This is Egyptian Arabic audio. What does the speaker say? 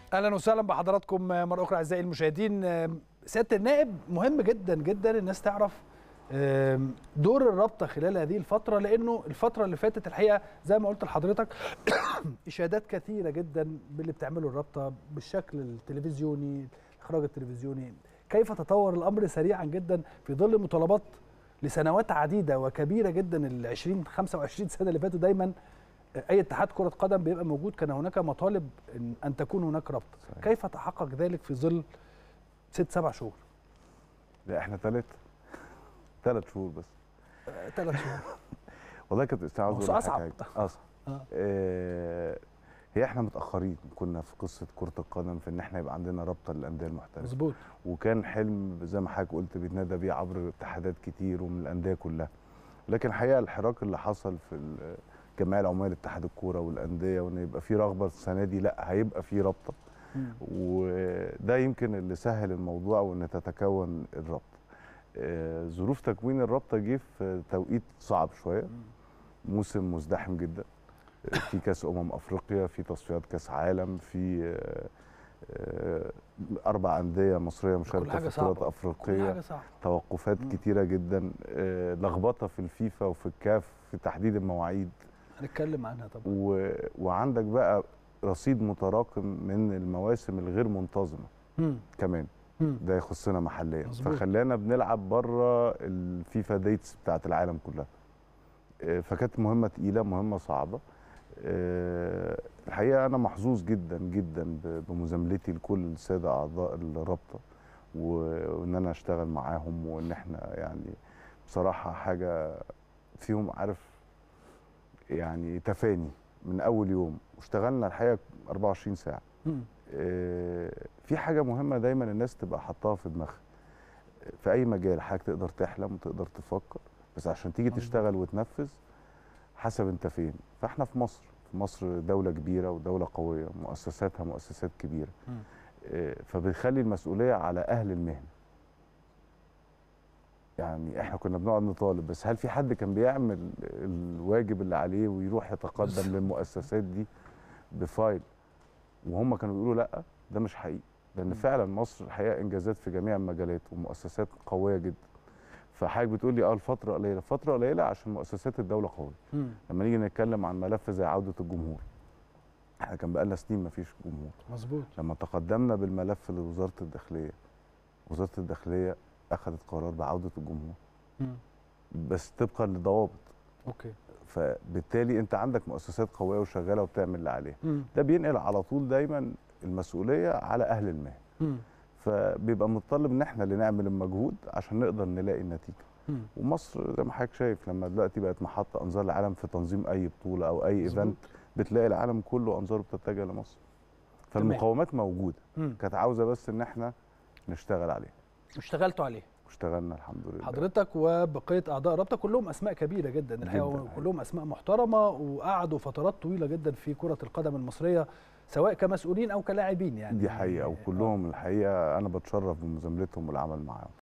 اهلا وسهلا بحضراتكم مره اخرى اعزائي المشاهدين سياده النائب مهم جدا جدا الناس تعرف دور الرابطه خلال هذه الفتره لانه الفتره اللي فاتت الحقيقه زي ما قلت لحضرتك اشادات كثيره جدا باللي بتعمله الرابطه بالشكل التلفزيوني الاخراج التلفزيوني كيف تطور الامر سريعا جدا في ظل مطالبات لسنوات عديده وكبيره جدا ال 20 25 سنه اللي فاتوا دايما اي اتحاد كره قدم بيبقى موجود كان هناك مطالب ان, أن تكون هناك رابطه صحيح. كيف تحقق ذلك في ظل ست سبع شهور لا احنا ثلاث ثلاث شهور بس ثلاث شهور والله كانت استعاذ هو بالله أصعب. حاجة. اصعب آه. آه هي احنا متاخرين كنا في قصه كره القدم في ان احنا يبقى عندنا رابطه للانديه المحترفه مظبوط وكان حلم زي ما حضرتك قلت بيتنادى بيه عبر اتحادات كتير ومن الانديه كلها لكن الحقيقه الحراك اللي حصل في ال- الجمعيه العموميه لاتحاد الكوره والانديه وان يبقى في رغبه السنه دي لا هيبقى في رابطه مم. وده يمكن اللي سهل الموضوع وان تتكون الرابطه آه، ظروف تكوين الرابطه جه في توقيت صعب شويه موسم مزدحم جدا آه، في كاس امم افريقيا في تصفيات كاس عالم في آه، آه، اربع انديه مصريه مشاركه حاجة في بطولات صعبة. كل افريقيه حاجه صعبه توقفات مم. كتيره جدا آه، لخبطه في الفيفا وفي الكاف في تحديد المواعيد هنتكلم عنها طبعا و... وعندك بقى رصيد متراكم من المواسم الغير منتظمه مم. كمان مم. ده يخصنا محليا مظبوط. فخلانا بنلعب بره الفيفا ديتس بتاعت العالم كلها آه، فكانت مهمه تقيله مهمه صعبه آه، الحقيقه انا محظوظ جدا جدا ب- بمزاملتي لكل الساده اعضاء الرابطه و- وان انا اشتغل معاهم وان احنا يعني بصراحه حاجه فيهم عارف يعني تفاني من اول يوم واشتغلنا الحقيقه 24 ساعه مم. آه، في حاجه مهمه دايما الناس تبقى حطاها في دماغها في اي مجال حضرتك تقدر تحلم وتقدر تفكر بس عشان تيجي مظبوط. تشتغل وتنفذ حسب انت فين فاحنا في مصر في مصر دوله كبيره ودوله قويه مؤسساتها مؤسسات كبيره مم. آه، فبنخلي المسؤوليه على اهل المهنه يعني احنا كنا بنقعد نطالب بس هل في حد كان بيعمل الواجب اللي عليه ويروح يتقدم للمؤسسات دي بفايل وهم كانوا بيقولوا لا ده مش حقيقي لان مم. فعلا مصر الحقيقه انجازات في جميع المجالات ومؤسسات قويه جدا فحضرتك بتقول لي اه الفتره قليله فتره قليله عشان مؤسسات الدوله قويه مم. لما نيجي نتكلم عن ملف زي عوده الجمهور احنا كان بقالنا سنين ما فيش جمهور مظبوط لما تقدمنا بالملف لوزاره الداخليه وزاره الداخليه اخذت قرار بعوده الجمهور مم. بس طبقا لضوابط اوكي فبالتالي انت عندك مؤسسات قويه وشغاله وبتعمل اللي عليها مم. ده بينقل على طول دايما المسؤوليه على اهل المهنه مم. فبيبقى متطلب ان احنا اللي نعمل المجهود عشان نقدر نلاقي النتيجه مم. ومصر زي ما حضرتك شايف لما دلوقتي بقت محطه انظار العالم في تنظيم اي بطوله او اي مظبوط. ايفنت بتلاقي العالم كله انظاره بتتجه لمصر فالمقاومات موجوده مم. كانت عاوزه بس ان احنا نشتغل عليها اشتغلتوا عليه واشتغلنا الحمد لله حضرتك وبقيه اعضاء الرابطه كلهم اسماء كبيره جدا الحقيقه جداً. كلهم اسماء محترمه وقعدوا فترات طويله جدا في كره القدم المصريه سواء كمسؤولين او كلاعبين يعني دي حقيقه وكلهم الحقيقه انا بتشرف بمزاملتهم والعمل معاهم